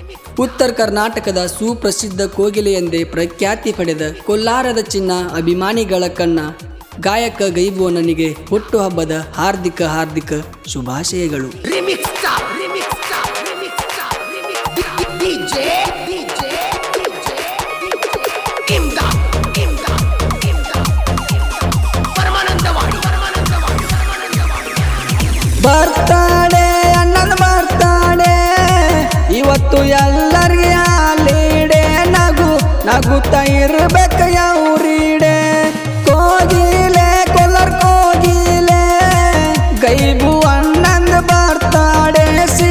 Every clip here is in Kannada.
ಉತ್ತರ ಕರ್ನಾಟಕದ ಸುಪ್ರಸಿದ್ಧ ಕೋಗಿಲೆ ಎಂದೇ ಪ್ರಖ್ಯಾತಿ ಪಡೆದ ಕೊಲ್ಲಾರದ ಚಿನ್ನ ಅಭಿಮಾನಿಗಳ ಕಣ್ಣ ಗಾಯಕ ಗೈಬುವನನಿಗೆ ಹುಟ್ಟುಹಬ್ಬದ ಹಾರ್ದಿಕ ಹಾರ್ದಿಕ ಶುಭಾಶಯಗಳು Remix Star, Remix Star, Remix Star, Remix DJ, DJ, DJ, Imdad, Imdad, Imdad, Paramanandawadi Paramanandawadi Paramanandawadi ಬರ್ತಾಡೆ ಅಣ್ಣನ ಬರ್ತಾಡೆ ಇವತ್ತು ಎಲ್ಲರಿಗೆ ಹಾಲಿಡೆ ನಗು ನಗುತ್ತಾ ಇರ್ಬೇಕ ಯಾವ್ರೀಡೆ ಕೋಗಿಲೆ ಕೊಲ್ಲರ್ ಕೋಗಿಲೆ ಗೈಬು ಅಣ್ಣಂದ ಬರ್ತಾಡೆ ಸಿ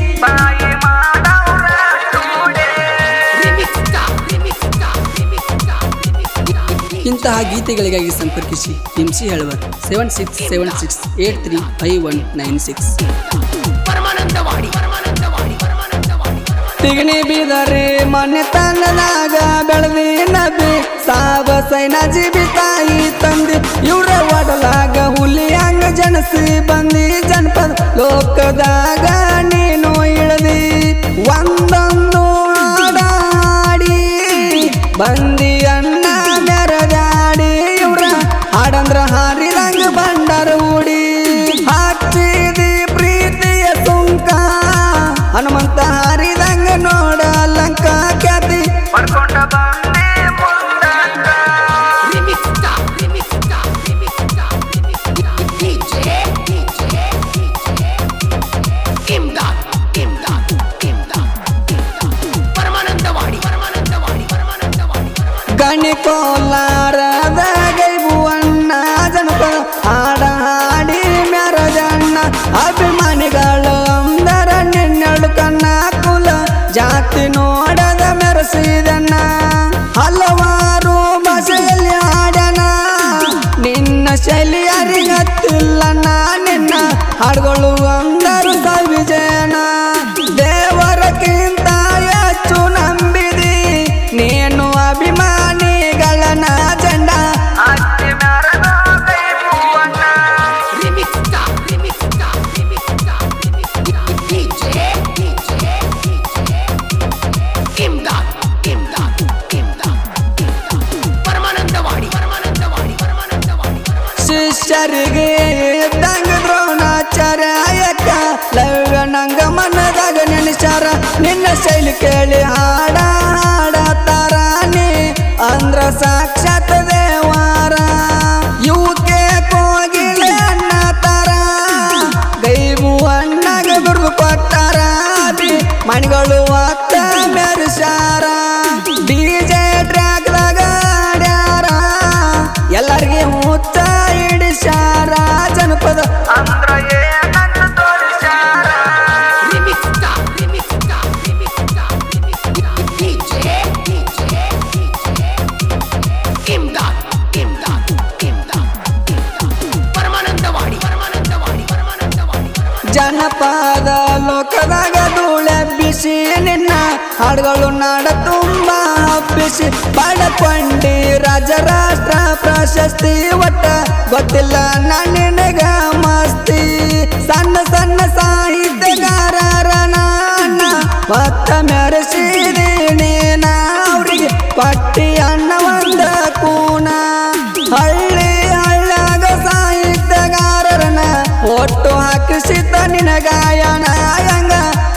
Remix Star, Remix Star, Remix Star, Remix Star. ಇಂತಹ ಗೀತೆಗಳಿಗಾಗಿ ಸಂಪರ್ಕಿಸಿ ಹಿಂಸಿ ಹೇಳುವರು seven six seven six eight three five one nine six Paramanandawadi Paramanandawadi Paramanandawadi ತಿಗಣಿ ಬೀದರೆ ಮನೆ ತನ್ನದಾಗ ಬೆಳೆದಿ ನದಿ ಸಾವ ಸೈನ ಜೀಬಿ ತಾಯಿ ತಂದಿ ಇವ್ರ ಒಡಲಾಗ ಹುಲಿ ಹಂಗ ಜನಸಿ ಬಂದಿ ಜನಪದ ಲೋಕದಾಗ ನೀನು ಇಳದಿ ಒಂದೊಂದು ಹಾಡಾಡಿ ಬಂದಿ ಅಣ್ಣ ಮೆರದಾಡಿ ಇವ್ರ ಹಾಡಂದ್ರ ಹಾರಿದಂಗ ಬಂಡರ ಉಡಿ ಹಾಕ್ತಿದಿ ಪ್ರೀತಿಯ ಸುಂಕ ಹನುಮಂತ ಹಾರಿದಂಗ ನೋಡ ಲಂಕ ಖ್ಯಾತಿ Remix Star, Remix Star, Remix Star, Remix Star. DJ, DJ, DJ. Imdad, Imdad, Imdad, Imdad. Paramanandawadi Paramanandawadi Paramanandawadi ಗಣಿ ಕೋಲಾರದ ಗೈಬುವಣ್ಣ ಜನಪದ ಹಾಡ ಹಾಡಿ ಮೆರದಣ್ಣ ಅಭಿಮಾನಿಗಳು ಅಂದರ ನಿನ್ನಳು ಕಣ್ಣ ಕುಲ ಜಾತಿ ನೋಡದ ಮೆರೆಸಿದಣ್ಣ ಹಲವಾರು ಭಾಷೆಯಲ್ಲಿ ಹಾಡಣ ನಿನ್ನ ಶೈಲಿ ಅರಿಗತ್ತಿಲ್ಲಣ್ಣ ನಿನ್ನ ಹಾಡುಗಳು ಅಂದರು ವಿಜಯನ ದೇವರಕ್ಕಿಂತ ಹೆಚ್ಚು ನಂಬಿದಿ ನೀನು ಅಭಿಮಾನಿಗಳನ್ನ ಜಂಡ Remix Star, Remix Star, Remix Star, Remix Star. DJ, DJ, DJ. Imdad, Imdad, Imdad, Imdad. Paramanandawadi Paramanandawadi Paramanandawadi ಶಿಷ್ಯರಿಗೆ ಇದ್ದಂಗ ದ್ರೋಣಾಚಾರ್ಯಕ್ಕ ಲವ್ಯ ನಂಗ ಮನದಾಗ ನೆನೆಸಾರ ನಿನ್ನ ಶೈಲಿ ಕೇಳಿ ಹಾಡ ಹಾಡತಾರ ನೀ ಅಂದ್ರ ಸಾಕ್ಷಾತ್ ದೇವಾರ ಇವಕ್ಕೆ ಕೋಗಿಲೆ ಅನ್ನತಾರ ಗೈಬು ಅಣ್ಣಗ ದುರ್ಗು ಕೊಟ್ಟಾರ ಅಭಿ ಮಣಿಗಳು ಅತ್ತ ಮೆರೆಸಾರ ಡಿಜೆ ಟ್ರ್ಯಾಕ್ದಾಗ ಆಡ್ಯಾರ ಎಲ್ಲರಿಗೆ ಮುತ್ತ ಹಿಡಿಸ್ಯಾರ ಜನಪದ Remix Star, Remix Star, Remix Star, Remix Star. DJ, DJ, DJ. Imdad, Imdad, Imdad, Imdad. Paramanandawadi Paramanandawadi Paramanandawadi ಜನಪದ ಲೋಕದಾಗ ಧೂಳೆಬ್ಬಿಸಿ ನಿನ್ನ ಹಾಡುಗಳು ನಾಡ ತುಂಬ ಹಬ್ಬಿಸಿ ಪಡಕೊಂಡಿ ರಾಜ ರಾಷ್ಟ್ರ ಪ್ರಶಸ್ತಿ ಒಟ್ಟ ಗೊತ್ತಿಲ್ಲ ನಿನಗ ಮಸ್ತಿ ಸಣ್ಣ ಸಣ್ಣ ಸಾಹಿತ್ಯಗಾರರ ನಾನ ಮತ್ತ ಮೆರೆಸಿದಿ ನೀನ ಅವ್ರಿಗೆ ಪಟ್ಟಿ ಅಣ್ಣ ಒಂದ ಕೂನ ಹಳ್ಳಿ ಹಳ್ಳಾಗ ಸಾಹಿತ್ಯಗಾರರನ ಒಟ್ಟು ಹಾಕಿಸಿದ್ದ ನಿನ ಗಾಯನ ಹಂಗ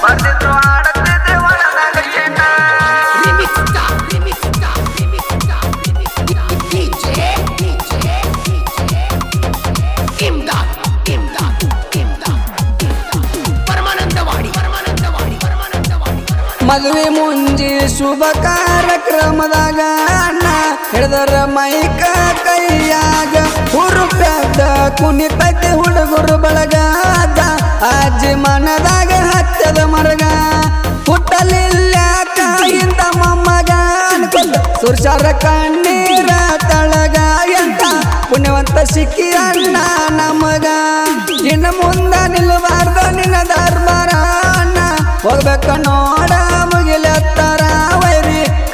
Remix Star, Remix Star, Remix Star, Remix Star. DJ, DJ, DJ. Imdad, Imdad, Imdad, Imdad. Paramanandawadi Paramanandawadi Paramanandawadi ಮದುವೆ ಮುಂಜಿ ಶುಭ ಕಾರ್ಯಕ್ರಮದಾಗ ಅಣ್ಣ ಹಿಡಿದರ ಮೈಕ ಕೈಯಾಗ ಹುರುಪ್ಯಾದ ಕುಣಿತೈತಿ ಹುಡುಗರು ಬಳಗ ಅಜ್ಜ ಅಜ್ಜಿ ಮನದಾಗ ಹತ್ತದ ಮರಗ ಹುಟ್ಟಲಿಲ್ಲ ಕಾಯಿಂದ ಮೊಮ್ಮಗ ಅನ್ಕೊಂಡ ಸುರ್ಸಾರ ಕಣ್ಣೀರ ತಳಗ ಎಂತ ಪುಣ್ಯವಂತ ಸಿಕ್ಕಿ ಅಣ್ಣ ನಮಗ ಇನ್ನು ಮುಂದ ನಿಲ್ಲಬಾರ್ದು ನಿನ್ನ ದರ್ಬಾರ ಅಣ್ಣ ಹೋಗ್ಬೇಕ ನೋಡ ಮುಗಿಲತ್ತಾರ ವೈರಿ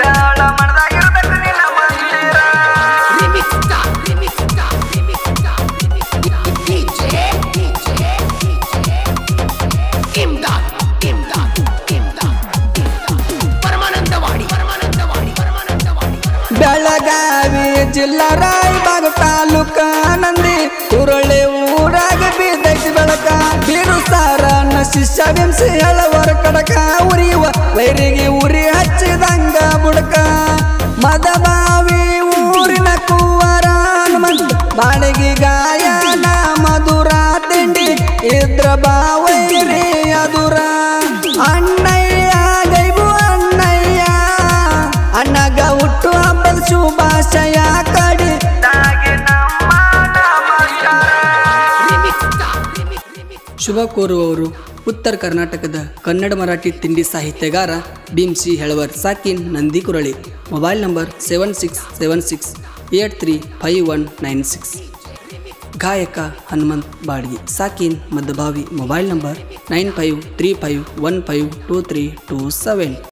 Remix Star, Remix Star, Remix Star, Remix Star. DJ, DJ, DJ. Imdad, Imdad, Imdad, Imdad. ಶಿಷ್ಯ ಬಿಂಸಿ ಹೇಳವರ ಕಡಕ ಉರಿಯುವ ವೈರಿಗೆ ಉರಿ ಹಚ್ಚಿದಂಗ ಬುಡಕ ಮದಬಾವಿ ಊರಿನ ಕುವರ ಹನುಮಂತ ಬಾಡಿಗೆ ಗಾಯನ ಮಧುರ ತಿಂಡಿ ಇದ್ರ ಬಾವೈರಿ ಅದುರ ಅಣ್ಣಯ್ಯ ಗೈಬು ಅಣ್ಣಯ್ಯ ಅಣ್ಣಗ ಹುಟ್ಟು ಹಬ್ಬದ ಶುಭಾಶಯ ಕಡಿ Remix star, remix, remix. ಶುಭ ಕೋರುವವರು ಉತ್ತರ ಕರ್ನಾಟಕದ ಕನ್ನಡ ಮರಾಠಿ ತಿಂಡಿ ಸಾಹಿತ್ಯಗಾರ ಭೀಮ್ಸಿ ಹೆಳವರ್ ಸಾಕಿನ್ Nandi Kurali mobile number seven six seven six eight three five one nine six ಗಾಯಕ ಹನುಮಂತ್ ಬಾಡ್ಗಿ ಸಾಕಿನ್ Maddabhavi mobile number nine five three five one five two three two seven